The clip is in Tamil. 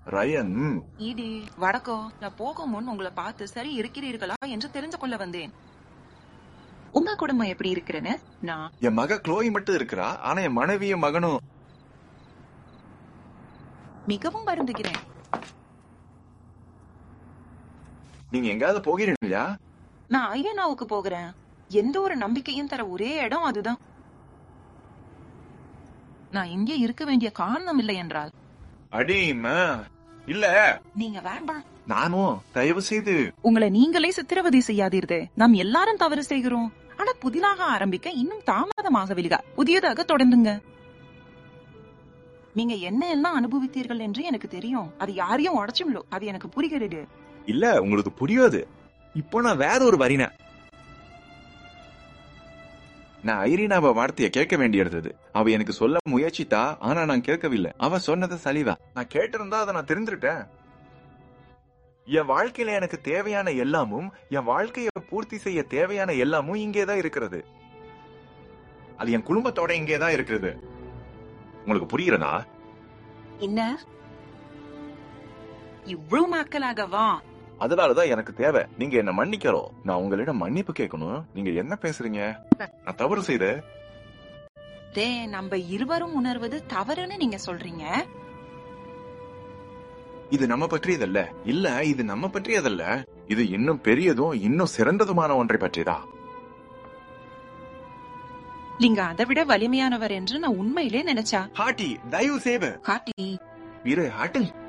ரயன் ஈடி வடக்கோ நான் போகும் முன் உங்களை பார்த்து சரி இருக்கிறீர்களா என்று தெரிந்து கொள்ள வந்தேன் உங்க குடும்பம் எப்படி இருக்கிறேன்னு நான் என் மக க்ளோய் மட்டும் இருக்கிறா ஆனா என் மனைவியும் மகனும் மிகவும் வருந்துகிறேன் நீங்க எங்காவது போகிறீங்களா நான் ஐயனாவுக்கு போகிறேன் எந்த ஒரு நம்பிக்கையும் தர ஒரே இடம் அதுதான் நான் இங்கே இருக்க வேண்டிய காரணம் இல்லை என்றால் அடிமா இல்ல நீங்க வேண்டாம் நானும் தயவு செய்து உங்களை நீங்களே சித்திரவதை செய்யாதீர்களே நாம் எல்லாரும் தவறு செய்கிறோம் ஆனா புதிதாக ஆரம்பிக்க இன்னும் தாமதமாகவில்லை புதியதாக தொடர்ந்துங்க நீங்க என்ன எல்லாம் அனுபவித்தீர்கள் என்று எனக்கு தெரியும் அது யாரையும் உடச்சும்லோ அது எனக்கு புரிகிறது இல்ல உங்களுக்கு புரியாது இப்போ நான் வேற ஒரு வரின நான் ஐரீனாவ வார்த்தைய கேட்க வேண்டியிருந்தது அவ எனக்கு சொல்ல முயற்சித்தா ஆனா நான் கேட்கவில்லை அவ சொன்னது சலிவா நான் கேட்டிருந்தா அதை நான் தெரிஞ்சுட்டேன் என் வாழ்க்கையில எனக்கு தேவையான எல்லாமும் என் வாழ்க்கையை பூர்த்தி செய்ய தேவையான எல்லாமும் இங்கேதான் இருக்கிறது அது என் குடும்பத்தோட இங்கேதான் இருக்கிறது உங்களுக்கு புரியுறதா என்ன இவ்வளவு மக்களாகவா அதனாலதான் எனக்கு தேவை நீங்க என்ன மன்னிக்கிறோம் நான் உங்களிடம் மன்னிப்பு கேட்கணும் நீங்க என்ன பேசுறீங்க நான் தவறு செய்த டே நம்ம இருவரும் உணர்வது தவறுன்னு நீங்க சொல்றீங்க இது நம்ம பற்றியதல்ல இல்ல இது நம்ம பற்றியதல்ல இது இன்னும் பெரியதும் இன்னும் சிறந்ததுமான ஒன்றை பற்றியதா நீங்க அதை விட வலிமையானவர் என்று நான் உண்மையிலே நினைச்சா ஹாட்டி தயவு செய்து காட்டி இரு ஹாட்டு